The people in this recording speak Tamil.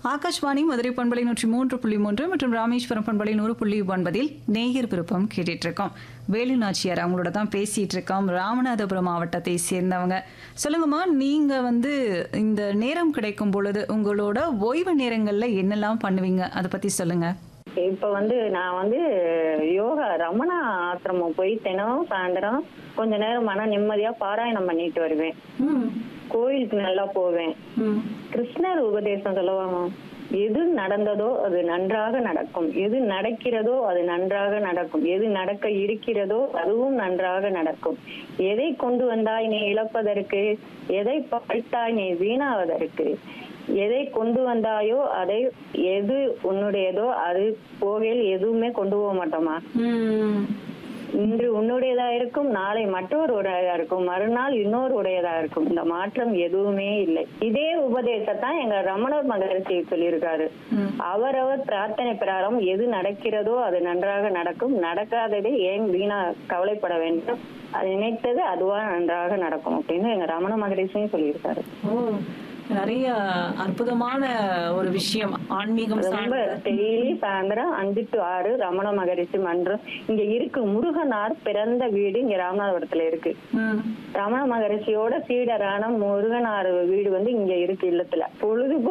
ஆகாஷ்வாணி மதுரை பண்பலை நூற்றி மூன்று புள்ளி மூன்று மற்றும் ராமேஸ்வரம் பண்பலை நூறு புள்ளி ஒன்பதில் நேயர் விருப்பம் கேட்டுட்டு இருக்கோம் வேலு நாச்சியார் அவங்களோட தான் பேசிட்டு இருக்கோம் ராமநாதபுரம் மாவட்டத்தை சேர்ந்தவங்க சொல்லுங்கம்மா நீங்க வந்து இந்த நேரம் கிடைக்கும் பொழுது உங்களோட ஓய்வு நேரங்கள்ல என்னெல்லாம் பண்ணுவீங்க அதை பத்தி சொல்லுங்க இப்ப வந்து நான் வந்து யோகா ரமணா ஆசிரமம் போய் தினம் சாயந்தரம் கொஞ்ச நேரம் மன நிம்மதியா பாராயணம் பண்ணிட்டு வருவேன் கோயிலுக்கு நல்லா போவேன் கிருஷ்ணர் உபதேசம் சொல்லுவாங்க எது நடந்ததோ அது நன்றாக நடக்கும் எது நடக்கிறதோ அது நன்றாக நடக்கும் எது நடக்க இருக்கிறதோ அதுவும் நன்றாக நடக்கும் எதை கொண்டு வந்தாய் நீ இழப்பதற்கு எதை படைத்தாய் நீ வீணாவதற்கு எதை கொண்டு வந்தாயோ அதை எது உன்னுடையதோ அது போகையில் எதுவுமே கொண்டு போக மாட்டோமா இன்று உன்னுடையதா இருக்கும் நாளை மற்றொருடையதா இருக்கும் மறுநாள் இன்னொரு உடையதா இருக்கும் இந்த மாற்றம் எதுவுமே இல்லை இதே உபதேசத்தான் எங்க ரமணர் மகரிஷி சொல்லியிருக்காரு அவரவர் பிரார்த்தனை பிரகாரம் எது நடக்கிறதோ அது நன்றாக நடக்கும் நடக்காததை ஏன் வீணா கவலைப்பட வேண்டும் அது நினைத்தது அதுவா நன்றாக நடக்கும் அப்படின்னு எங்க ரமண மகரிஷியும் சொல்லியிருக்காரு நிறைய அற்புதமான ஒரு விஷயம் ஆன்மீகம் ரொம்ப டெய்லி சாயந்தரம் அஞ்சு டு ஆறு ரமண மகரிஷி மன்றம் இங்க இருக்கு முருகனார் பிறந்த வீடு இங்க ராமநாதபுரத்துல இருக்கு ம். ரமண மகரிஷியோட சீடரான முருகனார் வீடு வந்து இங்க இருக்கு இல்லத்துல பொழுது